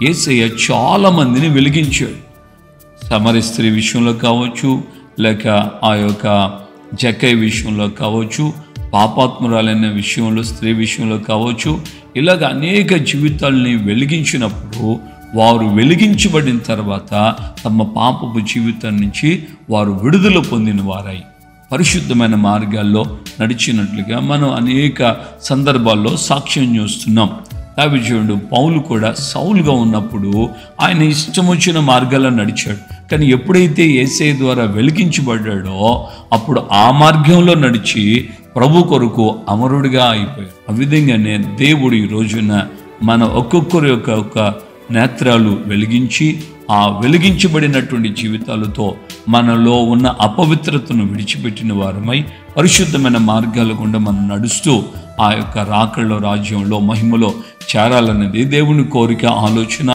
ఏసయ్య చాలా మందిని వెలిగించాడు సమర స్త్రీ విషయంలో కావచ్చు లేక ఆ యొక్క జక్కయ్య విషయంలో కావచ్చు పాపాత్మురాలైన విషయంలో స్త్రీ విషయంలో కావచ్చు ఇలాగ అనేక జీవితాలని వెలిగించినప్పుడు వారు వెలిగించబడిన తర్వాత తమ పాపపు జీవితం నుంచి వారు విడుదల పొందిన వారై పరిశుద్ధమైన మార్గాల్లో నడిచినట్లుగా మనం అనేక సందర్భాల్లో సాక్ష్యం చూస్తున్నాం దావిజయుడు పౌలు కూడా సౌలుగా ఉన్నప్పుడు ఆయన ఇష్టం వచ్చిన మార్గాల్లో నడిచాడు కానీ ఎప్పుడైతే ఏసై ద్వారా వెలిగించబడ్డాడో అప్పుడు ఆ మార్గంలో నడిచి ప్రభు కొరకు అమరుడిగా అయిపోయాడు ఆ విధంగానే దేవుడు ఈ రోజున మన ఒక్కొక్కరి యొక్క ఒక నేత్రాలు వెలిగించి ఆ వెలిగించబడినటువంటి జీవితాలతో మనలో ఉన్న అపవిత్రతను విడిచిపెట్టిన వారమై పరిశుద్ధమైన మార్గాల గుండా మనం నడుస్తూ ఆ యొక్క రాకళ్ళ రాజ్యంలో మహిమలో చేరాలన్నది దేవుని కోరిక ఆలోచన